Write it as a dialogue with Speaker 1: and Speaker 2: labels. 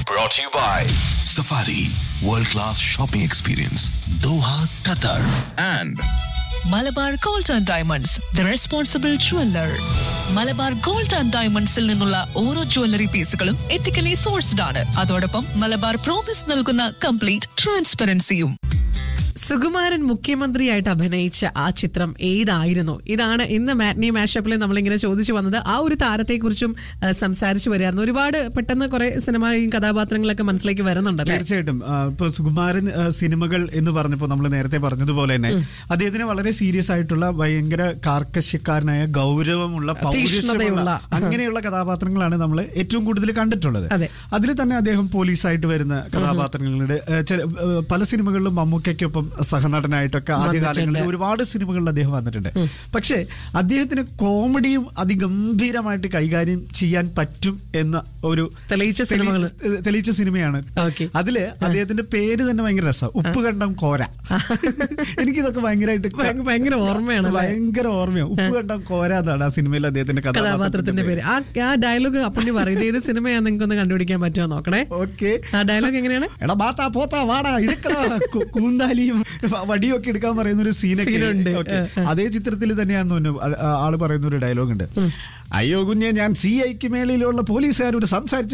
Speaker 1: Brought to you by Safari World Class Shopping Experience Doha, Qatar and
Speaker 2: Malabar gold and diamonds the responsible jeweller Malabar gold and ഡയമണ്ട്സിൽ നിന്നുള്ള ഓരോ jewellery പീസുകളും ethically sourced ആണ് അതോടൊപ്പം Malabar promise നൽകുന്ന complete ട്രാൻസ്പെറൻസിയും
Speaker 3: സുകുമാരൻ മുഖ്യമന്ത്രിയായിട്ട് അഭിനയിച്ച ആ ചിത്രം ഏതായിരുന്നു ഇതാണ് ഇന്ന് മാറ്റ്നി മാഷപ്പിൽ നമ്മളിങ്ങനെ ചോദിച്ചു വന്നത് ആ ഒരു താരത്തെക്കുറിച്ചും ആ, സംസാരിച്ചു വരികയായിരുന്നു ഒരുപാട് പെട്ടെന്ന് കുറെ സിനിമയും കഥാപാത്രങ്ങളൊക്കെ മനസ്സിലേക്ക് വരുന്നുണ്ടല്ലേ
Speaker 4: തീർച്ചയായിട്ടും ആ, ഇപ്പൊ സുകുമാരൻ ആ, സിനിമകൾ എന്ന് പറഞ്ഞപ്പോൾ നമ്മൾ നേരത്തെ പറഞ്ഞതുപോലെ തന്നെ അദ്ദേഹത്തിന് വളരെ സീരിയസ് ആയിട്ടുള്ള ഭയങ്കര കാർക്കശ്യക്കാരനായ ഗൗരവമുള്ള പൗരുഷമുള്ള
Speaker 3: തീക്ഷ്ണതയുള്ള.
Speaker 4: അങ്ങനെയുള്ള കഥാപാത്രങ്ങളാണ് നമ്മൾ ഏറ്റവും കൂടുതൽ കണ്ടിട്ടുള്ളത്
Speaker 3: അതെ.
Speaker 4: അതിൽ തന്നെ അദ്ദേഹം പോലീസായിട്ട് വരുന്ന കഥാപാത്രങ്ങളുടെ ആ, ചില, ആ, പല സിനിമകളിലും മമ്മൂക്കയ്ക്കൊപ്പം സഹനടനായിട്ടൊക്കെ ആദ്യകാലങ്ങളിൽ ഒരുപാട് സിനിമകളിൽ അദ്ദേഹം വന്നിട്ടുണ്ട് പക്ഷേ അദ്ദേഹത്തിന് കോമഡിയും അതിഗംഭീരമായിട്ട് കൈകാര്യം ചെയ്യാൻ പറ്റും എന്ന ഒരു
Speaker 3: തെളിയിച്ച
Speaker 4: തെളി-
Speaker 3: സിനിമകള്.
Speaker 4: തെളിയിച്ച സിനിമയാണ്
Speaker 3: Okay.
Speaker 4: അതില് അദ്ദേഹത്തിന്റെ പേര് തന്നെ ഭയങ്കര രസം ഉപ്പ് കണ്ടം കോര എനിക്കിതൊക്കെ ഭയങ്കരമായിട്ട്
Speaker 3: ഭയങ്കര- ഭയങ്കര ഓർമ്മയാണ് അല്ലേ?
Speaker 4: ഭയങ്കര ഓർമ്മയാണ് ഉപ്പ് കണ്ടം കോര എന്നാണ് ആ സിനിമയിൽ അദ്ദേഹത്തിന്റെ
Speaker 3: കഥാപാത്രത്തിന്റെ പേര് ആ ആ ഡയലോഗ് അപ്പുണ്ണി പറയുന്നത് ഏത് സിനിമയാ നിങ്ങൾക്ക് ഒന്ന് കണ്ടുപിടിക്കാൻ പറ്റുമോ നോക്കണേ
Speaker 4: ഓക്കെ
Speaker 3: ആ ഡയലോഗ് എങ്ങനെയാണ്
Speaker 4: എടാ ബാത്താ പോത്താ വാടാ എടുക്കടാ കു- കൂന്താലിയും വടിയും ഒക്കെ എടുക്കാൻ പറയുന്ന ഒരു സീനൊക്കെ
Speaker 3: സീനുണ്ട്.
Speaker 4: Okay.
Speaker 3: ആ,
Speaker 4: അതേ ചിത്രത്തിൽ തന്നെയാണെന്ന് തോന്നുന്നു ആ- ആ- ആള് പറയുന്ന ഒരു ഡയലോഗ് ഉണ്ട് അയ്യോ കുഞ്ഞെ ഞാൻ സി ഐക്ക് മേളിലുള്ള പോലീസുകാരോട് സംസാരിച്ച